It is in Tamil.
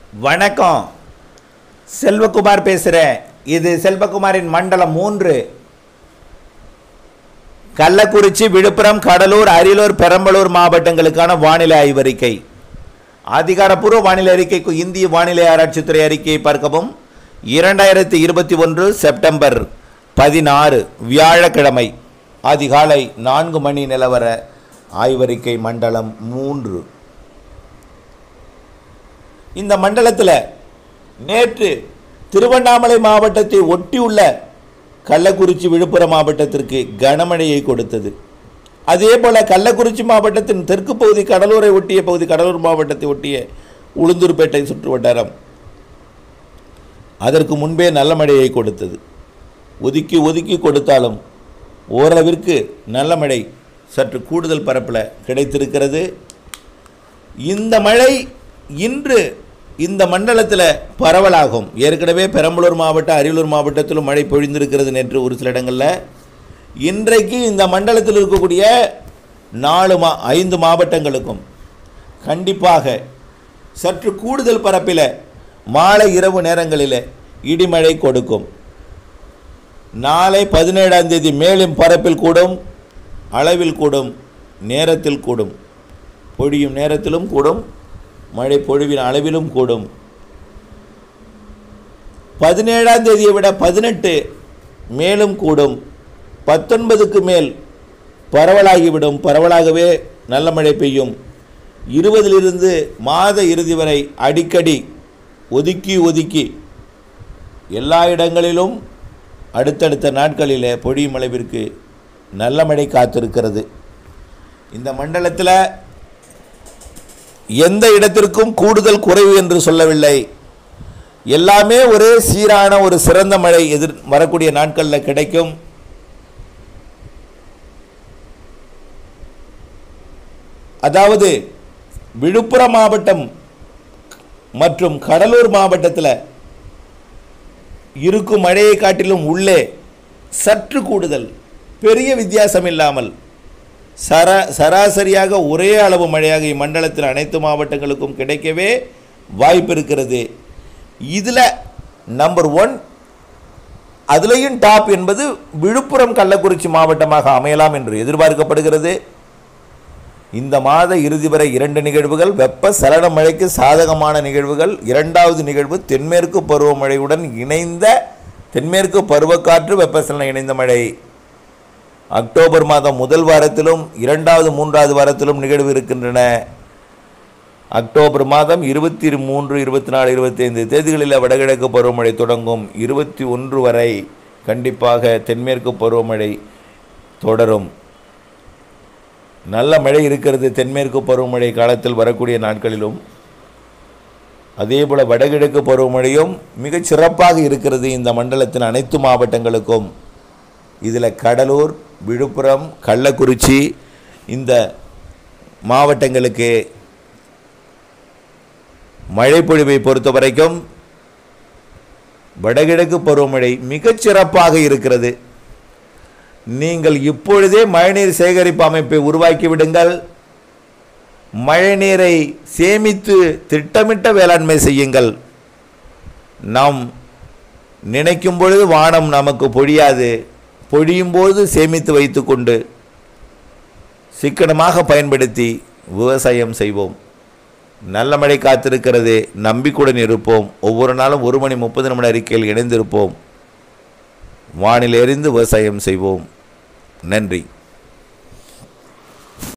வணக்கம் செல்வகுமார் பேசுகிறேன் இது செல்வகுமாரின் மண்டலம் மூன்று கள்ளக்குறிச்சி விழுப்புரம் கடலூர் அரியலூர் பெரம்பலூர் மாவட்டங்களுக்கான வானிலை ஆய்வறிக்கை அதிகாரப்பூர்வ வானிலை அறிக்கைக்கு இந்திய வானிலை ஆராய்ச்சித்துறை அறிக்கையை பார்க்கவும் இரண்டாயிரத்தி இருபத்தி ஒன்று செப்டம்பர் பதினாறு வியாழக்கிழமை அதிகாலை நான்கு மணி நிலவர ஆய்வறிக்கை மண்டலம் மூன்று இந்த மண்டலத்தில் நேற்று திருவண்ணாமலை மாவட்டத்தை ஒட்டியுள்ள கள்ளக்குறிச்சி விழுப்புரம் மாவட்டத்திற்கு கனமழையை கொடுத்தது அதே போல் கள்ளக்குறிச்சி மாவட்டத்தின் தெற்கு பகுதி கடலூரை ஒட்டிய பகுதி கடலூர் மாவட்டத்தை ஒட்டிய உளுந்தூர்பேட்டை சுற்று வட்டாரம் அதற்கு முன்பே நல்ல மழையை கொடுத்தது ஒதுக்கி ஒதுக்கி கொடுத்தாலும் ஓரளவிற்கு நல்ல மழை சற்று கூடுதல் பரப்பில் கிடைத்திருக்கிறது இந்த மழை இன்று இந்த மண்டலத்தில் பரவலாகும் ஏற்கனவே பெரம்பலூர் மாவட்டம் அரியலூர் மாவட்டத்திலும் மழை பொழிந்திருக்கிறது நேற்று ஒரு சில இடங்களில் இன்றைக்கு இந்த மண்டலத்தில் இருக்கக்கூடிய நாலு மா ஐந்து மாவட்டங்களுக்கும் கண்டிப்பாக சற்று கூடுதல் பரப்பில் மாலை இரவு நேரங்களில் இடிமழை கொடுக்கும் நாளை பதினேழாம் தேதி மேலும் பரப்பில் கூடும் அளவில் கூடும் நேரத்தில் கூடும் பொழியும் நேரத்திலும் கூடும் மழை பொழிவின் அளவிலும் கூடும் பதினேழாம் தேதியை விட பதினெட்டு மேலும் கூடும் பத்தொன்பதுக்கு மேல் பரவலாகிவிடும் பரவலாகவே நல்ல மழை பெய்யும் இருபதிலிருந்து மாத இறுதி வரை அடிக்கடி ஒதுக்கி ஒதுக்கி எல்லா இடங்களிலும் அடுத்தடுத்த நாட்களில் பொழியும் அளவிற்கு நல்ல மழை காத்திருக்கிறது இந்த மண்டலத்தில் எந்த இடத்திற்கும் கூடுதல் குறைவு என்று சொல்லவில்லை எல்லாமே ஒரே சீரான ஒரு சிறந்த மழை எதிர் வரக்கூடிய நாட்களில் கிடைக்கும் அதாவது விழுப்புரம் மாவட்டம் மற்றும் கடலூர் மாவட்டத்தில் இருக்கும் மழையை காட்டிலும் உள்ளே சற்று கூடுதல் பெரிய வித்தியாசம் இல்லாமல் சரா சராசரியாக ஒரே அளவு மழையாக இம்மண்டலத்தில் அனைத்து மாவட்டங்களுக்கும் கிடைக்கவே வாய்ப்பு இருக்கிறது இதில் நம்பர் ஒன் அதுலேயும் டாப் என்பது விழுப்புரம் கள்ளக்குறிச்சி மாவட்டமாக அமையலாம் என்று எதிர்பார்க்கப்படுகிறது இந்த மாத இறுதி வரை இரண்டு நிகழ்வுகள் வெப்ப சலன மழைக்கு சாதகமான நிகழ்வுகள் இரண்டாவது நிகழ்வு தென்மேற்கு பருவமழையுடன் இணைந்த தென்மேற்கு பருவக்காற்று வெப்பசலன இணைந்த மழை அக்டோபர் மாதம் முதல் வாரத்திலும் இரண்டாவது மூன்றாவது வாரத்திலும் நிகழ்வு இருக்கின்றன அக்டோபர் மாதம் இருபத்தி மூன்று இருபத்தி நாலு இருபத்தைந்து தேதிகளில் வடகிழக்கு பருவமழை தொடங்கும் இருபத்தி ஒன்று வரை கண்டிப்பாக தென்மேற்கு பருவமழை தொடரும் நல்ல மழை இருக்கிறது தென்மேற்கு பருவமழை காலத்தில் வரக்கூடிய நாட்களிலும் அதேபோல் வடகிழக்கு பருவமழையும் மிகச் சிறப்பாக இருக்கிறது இந்த மண்டலத்தின் அனைத்து மாவட்டங்களுக்கும் இதில் கடலூர் விழுப்புரம் கள்ளக்குறிச்சி இந்த மாவட்டங்களுக்கு மழை பொழிவை பொறுத்த வரைக்கும் வடகிழக்கு பருவமழை மிகச் சிறப்பாக இருக்கிறது நீங்கள் இப்பொழுதே மழைநீர் சேகரிப்பு அமைப்பை உருவாக்கி விடுங்கள் மழைநீரை சேமித்து திட்டமிட்ட வேளாண்மை செய்யுங்கள் நாம் நினைக்கும் பொழுது வானம் நமக்கு பொழியாது பொழியும் போது சேமித்து வைத்துக்கொண்டு சிக்கனமாக பயன்படுத்தி விவசாயம் செய்வோம் நல்ல மழை காத்திருக்கிறது நம்பிக்கையுடன் இருப்போம் ஒவ்வொரு நாளும் ஒரு மணி முப்பது நிமிட அறிக்கையில் இணைந்திருப்போம் வானில் எறிந்து விவசாயம் செய்வோம் நன்றி